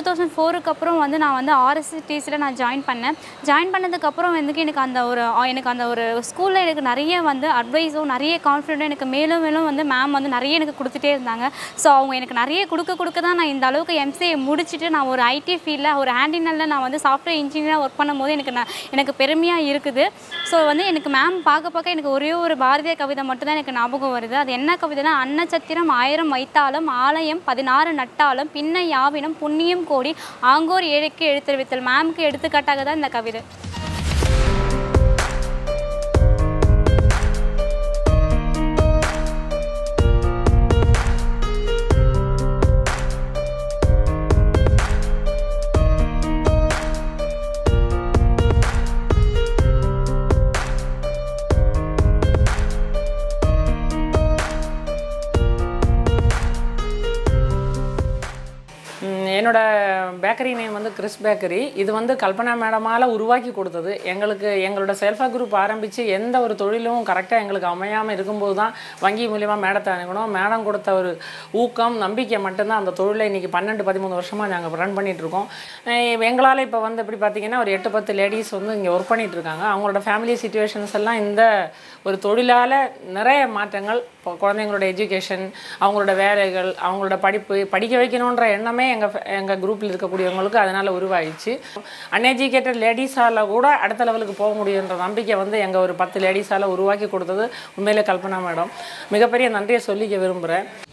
thousand ஃபோருக்கு அப்புறம் வந்து நான் வந்து ஆர்எஸ்டிஸில் நான் ஜாயின் பண்ணேன் ஜாயின் பண்ணதுக்கப்புறம் வந்து எனக்கு அந்த ஒரு ஆ, எனக்கு அந்த ஒரு ஸ்கூலில் எனக்கு நிறைய வந்து அட்வைஸும் நிறைய கான்ஃபிடென்ட்டும் எனக்கு மேலும் மேலும் வந்து மேம் வந்து நிறைய எனக்கு கொடுத்துட்டே இருந்தாங்க ஸோ அவங்க எனக்கு நிறைய கொடுக்க கொடுக்க தான் நான் இந்த அளவுக்கு எம்சிஏ முடிச்சுட்டு நான் ஒரு ஐடி ஃபீல்டில் ஒரு ஹேண்டினலில் நான் வந்து சாஃப்ட்வேர் இன்ஜினியராக ஒர்க் பண்ணும்போது எனக்கு நான் எனக்கு பெருமையாக இருக்குது ஸோ வந்து எனக்கு மேம் பார்க்க பார்க்க எனக்கு ஒரே ஒரு பாரதிய கவிதை மட்டும்தான் எனக்கு ஞாபகம் வருது அது என்ன கவிதைனா அன்னச்சத்திரம் ஆயிரம் வைத்தாலும் ஆலயம் பதினாறு நட்டாலும் பின்ன யாவினும் புண்ணியம் கோடி ஆங்கோர் ஏழைக்கு எழுத்தறிவித்தல் மேம்க்கு எடுத்துக்காட்டாக தான் இந்த கவிதை ம், என்னோட பேக்கரி நேம் வந்து கிறிஸ் பேக்கரி இது வந்து கல்பனா மேடமால் உருவாக்கி கொடுத்தது எங்களுக்கு எங்களோட செல்ஃபா குரூப் ஆரம்பித்து எந்த ஒரு தொழிலும் கரெக்டாக எங்களுக்கு அமையாமல் இருக்கும்போது தான் வங்கி மூலியமாக மேடத்தை அணுகணும் மேடம் கொடுத்த ஒரு ஊக்கம் நம்பிக்கை மட்டும்தான் அந்த தொழிலை இன்றைக்கி பன்னெண்டு பதிமூணு வருஷமாக நாங்கள் ரன் பண்ணிகிட்ருக்கோம் எங்களால் இப்போ வந்து எப்படி பார்த்தீங்கன்னா ஒரு எட்டு பத்து லேடிஸ் வந்து இங்கே ஒர்க் பண்ணிட்டு இருக்காங்க அவங்களோட ஃபேமிலி சுச்சுவேஷன்ஸ் எல்லாம் இந்த ஒரு தொழிலால் நிறைய மாற்றங்கள் இப்போ குழந்தைங்களோட எஜுகேஷன் அவங்களோட வேலைகள் அவங்களோட படிப்பு படிக்க வைக்கணுன்ற எண்ணமே எங்கள் எங்கள் குரூப்பில் இருக்கக்கூடியவங்களுக்கு அதனால் உருவாயிடுச்சு அன்எஜுகேட்டட் லேடிஸால் கூட அடுத்த லெவலுக்கு போக முடியுன்ற நம்பிக்கை வந்து எங்கள் ஒரு பத்து லேடிஸால் உருவாக்கி கொடுத்தது உண்மையிலே கல்பனா மேடம் மிகப்பெரிய நன்றியை சொல்லிக்க விரும்புகிறேன்